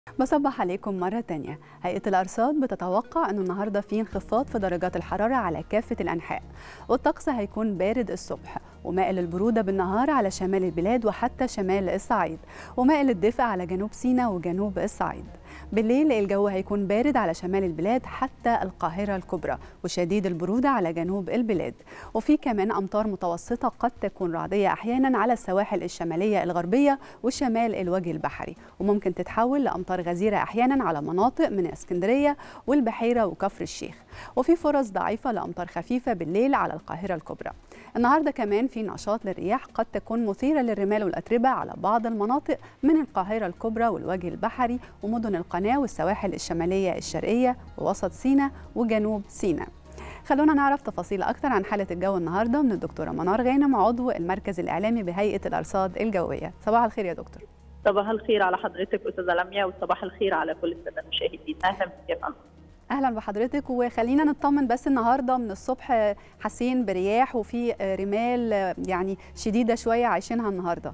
بصبح عليكم مرة تانية هيئة الأرصاد بتتوقع أنه النهاردة في انخفاض في درجات الحرارة على كافة الأنحاء والطقس هيكون بارد الصبح ومائل البرودة بالنهار على شمال البلاد وحتى شمال الصعيد ومائل الدفء على جنوب سيناء وجنوب الصعيد بالليل الجو هيكون بارد على شمال البلاد حتى القاهرة الكبرى وشديد البرودة على جنوب البلاد وفي كمان أمطار متوسطة قد تكون رعدية أحيانا على السواحل الشمالية الغربية وشمال الوجه البحري وممكن تتحول لأمطار غزيرة أحيانا على مناطق من اسكندرية والبحيرة وكفر الشيخ وفي فرص ضعيفة لأمطار خفيفة بالليل على القاهرة الكبرى النهارده كمان في نشاط للرياح قد تكون مثيرة للرمال والأتربة على بعض المناطق من القاهرة الكبرى والوجه البحري ومدن القناة والسواحل الشمالية الشرقية ووسط سيناء وجنوب سيناء خلونا نعرف تفاصيل أكثر عن حالة الجو النهاردة من الدكتورة منار غانم عضو المركز الإعلامي بهيئة الأرصاد الجوية صباح الخير يا دكتور صباح الخير على حضرتك أستاذة لميا وصباح الخير على كل السادة المشاهدين أهلا بك يا فندم اهلا بحضرتك وخلينا نطمن بس النهارده من الصبح حاسين برياح وفي رمال يعني شديده شويه عايشينها النهارده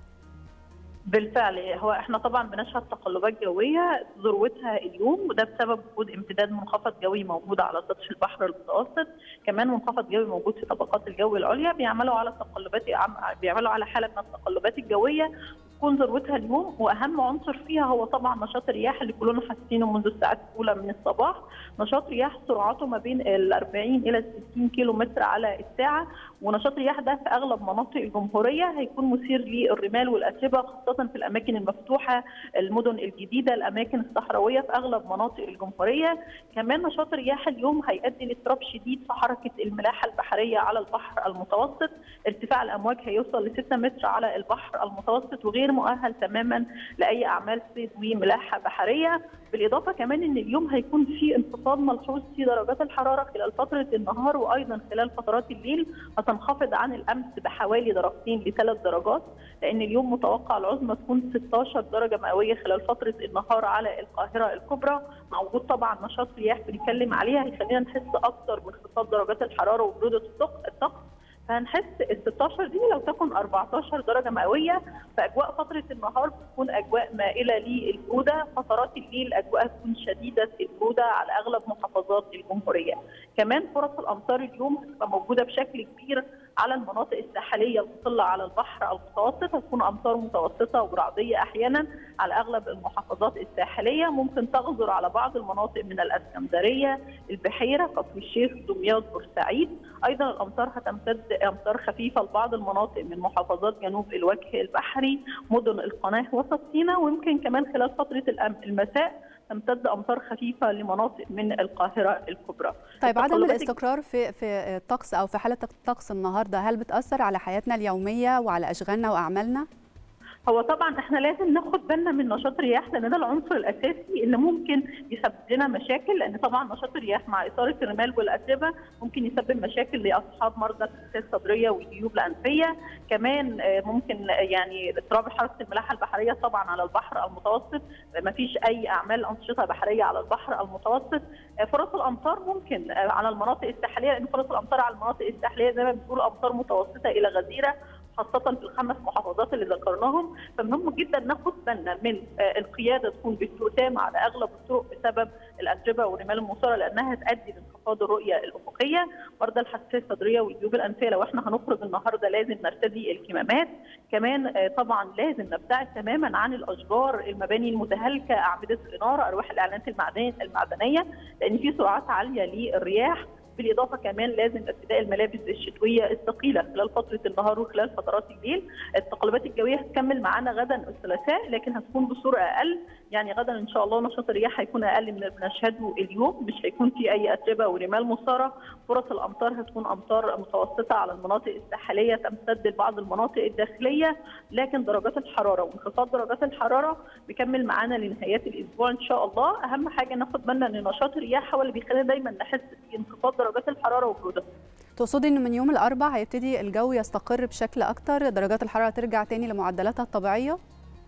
بالفعل هو احنا طبعا بنشهد تقلبات جويه ذروتها اليوم وده بسبب وجود امتداد منخفض جوي موجود على سطح البحر المتوسط كمان منخفض جوي موجود في طبقات الجو العليا بيعملوا على التقلبات بيعملوا على حاله من التقلبات الجويه تكون ذروتها اليوم واهم عنصر فيها هو طبعا نشاط الرياح اللي كلنا حاسينه منذ الساعات الاولى من الصباح نشاط رياح سرعته ما بين ال 40 الى 60 كيلو متر على الساعه ونشاط الرياح ده في اغلب مناطق الجمهوريه هيكون مثير للرمال والاتربه خاصه في الاماكن المفتوحه المدن الجديده الاماكن الصحراويه في اغلب مناطق الجمهوريه كمان نشاط الرياح اليوم هيؤدي لاضطراب شديد في حركه الملاحه البحريه على البحر المتوسط ارتفاع الامواج هيوصل ل 6 متر على البحر المتوسط وغير غير مؤهل تماما لاي اعمال صيد وملاحه بحريه بالاضافه كمان ان اليوم هيكون في انخفاض ملحوظ في درجات الحراره خلال فتره النهار وايضا خلال فترات الليل هتنخفض عن الامس بحوالي درجتين لثلاث درجات لان اليوم متوقع العظمى تكون 16 درجه مئويه خلال فتره النهار على القاهره الكبرى مع وجود طبعا نشاط رياح بنتكلم عليها هيخلينا نحس اكثر بانخفاض درجات الحراره وبروده الطقس فهنحس ال 16 دي لو تكن 14 درجه مئويه فاجواء فتره النهار بتكون اجواء مائله للبروده فترات الليل اجواء تكون شديده البروده على اغلب محافظات الجمهوريه كمان فرص الامطار اليوم هتبقى موجوده بشكل كبير على المناطق الساحليه المطله على البحر المتوسط هتكون امطار متوسطه ورعديه احيانا على اغلب المحافظات الساحليه ممكن تغزر على بعض المناطق من الاسكندريه البحيره كفر الشيخ دمياط بورسعيد ايضا الامطار هتمتد امطار خفيفه لبعض المناطق من محافظات جنوب الوجه البحري مدن القناه وسط سيناء ويمكن كمان خلال فتره المساء تمتد امطار خفيفه لمناطق من القاهره الكبرى. طيب عدم الاستقرار في في الطقس او في حاله الطقس النهارده هل بتاثر على حياتنا اليوميه وعلى اشغالنا واعمالنا؟ هو طبعا احنا لازم ناخد بالنا من نشاط الرياح لان ده العنصر الاساسي اللي ممكن يسبب لنا مشاكل لان طبعا نشاط الرياح مع اثاره الرمال والاتربه ممكن يسبب مشاكل لاصحاب مرضى السكتات الصدريه والجيوب الانفيه كمان ممكن يعني اضطراب حركه الملاحه البحريه طبعا على البحر المتوسط ما فيش اي اعمال انشطه بحريه على البحر المتوسط فرص الامطار ممكن على المناطق الساحليه لان فرص الامطار على المناطق الساحليه زي ما بنقول امطار متوسطه الى غزيره خاصة في الخمس محافظات اللي ذكرناهم فمهم جدا ناخد بالنا من القيادة تكون بالتؤتام على أغلب الطرق بسبب الأتربة والرمال المثارة لأنها تؤدي لانخفاض الرؤية الأفقية مرضى الحساسية الصدرية والجيوب الأنفية لو احنا هنخرج النهاردة لازم نرتدي الكمامات كمان طبعا لازم نبتعد تماما عن الأشجار المباني المتهالكة أعمدة الإنارة أرواح الإعلانات المعدنية لأن في سرعات عالية للرياح بالاضافه كمان لازم ارتداء الملابس الشتويه الثقيله خلال فتره النهار وخلال فترات الليل التقلبات الجويه هتكمل معانا غدا الثلاثاء لكن هتكون بصوره اقل يعني غدا ان شاء الله نشاط الرياح هيكون اقل من اللي بنشهده اليوم مش هيكون في اي اتربه ورمال مثاره فرص الامطار هتكون امطار متوسطه على المناطق الساحليه تمتد لبعض المناطق الداخليه لكن درجات الحراره وانخفاض درجات الحراره بيكمل معانا لنهايات الاسبوع ان شاء الله اهم حاجه ناخد بالنا ان نشاط الرياح هو اللي بيخلينا دايما نحس بانخفاض درجات الحراره وبروده تقصدي انه من يوم الاربعاء هيبتدي الجو يستقر بشكل اكتر درجات الحراره ترجع تاني لمعدلاتها الطبيعيه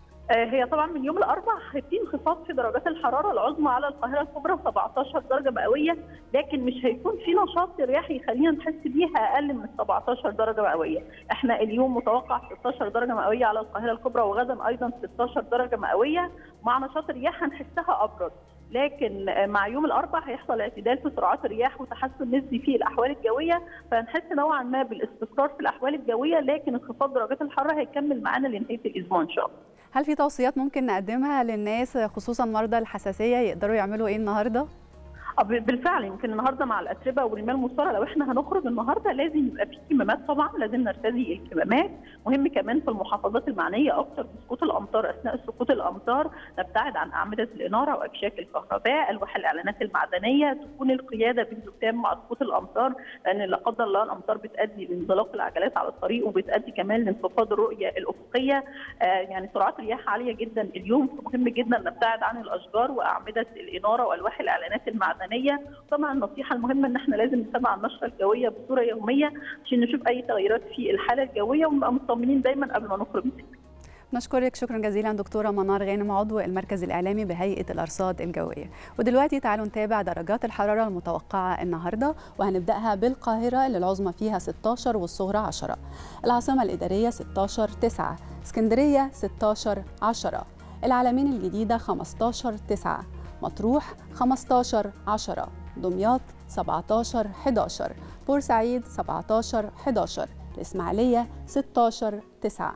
هي طبعا من يوم الاربعاء هيبتدي انخفاض في درجات الحراره العظمى على القاهره الكبرى 17 درجه مئويه لكن مش هيكون في نشاط رياحي يخلينا نحس بيها اقل من 17 درجه مئويه، احنا اليوم متوقع 16 درجه مئويه على القاهره الكبرى وغدا ايضا 16 درجه مئويه مع نشاط الرياح هنحسها ابرد لكن مع يوم الاربعاء هيحصل اعتدال في سرعات الرياح وتحسن نسبي في الاحوال الجويه فهنحس نوعا ما بالاستقرار في الاحوال الجويه لكن انخفاض درجات الحراره هيكمل معانا لنهايه الاسبوع ان شاء الله. هل في توصيات ممكن نقدمها للناس خصوصا مرضى الحساسيه يقدروا يعملوا ايه النهارده؟ بالفعل يمكن النهارده مع الاتربه والرمال المثاره لو احنا هنخرج النهارده لازم يبقى في كمامات طبعا لازم نرتدي الكمامات مهم كمان في المحافظات المعنيه اكثر بسقوط الامطار اثناء سقوط الامطار نبتعد عن اعمده الاناره واكشاك الكهرباء الواح الاعلانات المعدنيه تكون القياده بهدوء تام مع سقوط الامطار لان لا قدر الله الامطار بتؤدي لانزلاق العجلات على الطريق وبتؤدي كمان لانخفاض الرؤيه الافقيه آه يعني سرعات رياح عاليه جدا اليوم مهم جدا نبتعد عن الاشجار واعمده الاناره والواح الاعلانات المعدنيه المدنيه طبعا النصيحه المهمه ان احنا لازم نتابع النشره الجويه بصوره يوميه عشان نشوف اي تغيرات في الحاله الجويه ونبقى مطمنين دايما قبل ما نخرج من البيت نشكرك شكرا جزيلا دكتوره منار غانم عضو المركز الاعلامي بهيئه الارصاد الجويه ودلوقتي تعالوا نتابع درجات الحراره المتوقعه النهارده وهنبداها بالقاهره اللي العظمى فيها 16 والصغرى 10 العاصمه الاداريه 16 9 اسكندريه 16 10 العالمين الجديده 15 9 مطروح 15 10 دمياط 17 11 بورسعيد 17 11 الإسماعيلية 16 9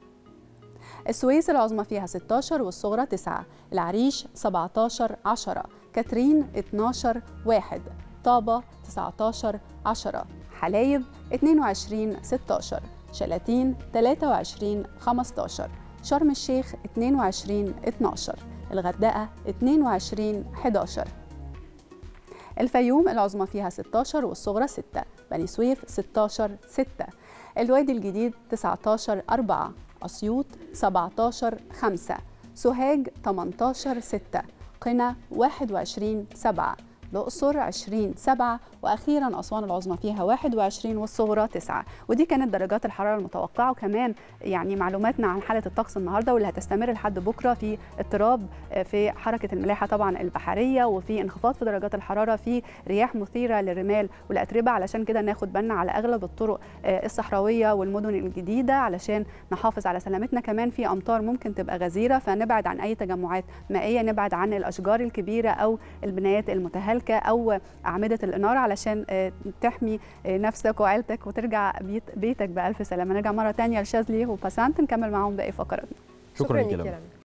السويس العظمى فيها 16 والصغرى 9 العريش 17 10 كاترين 12 1 طابة 19 10 حلايب 22 16 شلاتين 23 15 شرم الشيخ 22 12 الغردقة 22 11 الفيوم العظمى فيها 16 والصغرى 6 بني سويف 16 6 الوادي الجديد 19 4 أسيوط 17 5 سوهاج 18 6 قنا 21 7 الأقصر 20 7 وأخيرا أسوان العظمى فيها 21 والصغرى 9 ودي كانت درجات الحرارة المتوقعة وكمان يعني معلوماتنا عن حالة الطقس النهاردة واللي هتستمر لحد بكرة في اضطراب في حركة الملاحة طبعا البحرية وفي انخفاض في درجات الحرارة في رياح مثيرة للرمال والأتربة علشان كده ناخد بالنا على أغلب الطرق الصحراوية والمدن الجديدة علشان نحافظ على سلامتنا كمان في أمطار ممكن تبقى غزيرة فنبعد عن أي تجمعات مائية نبعد عن الأشجار الكبيرة أو البنايات المتهالكة او اعمده الاناره علشان تحمي نفسك وعيلتك وترجع بيت بيتك بالف سلامه نرجع مره ثانيه لشاذلي وباسانت نكمل معاهم باقي فقراتنا شكرا, شكرا لك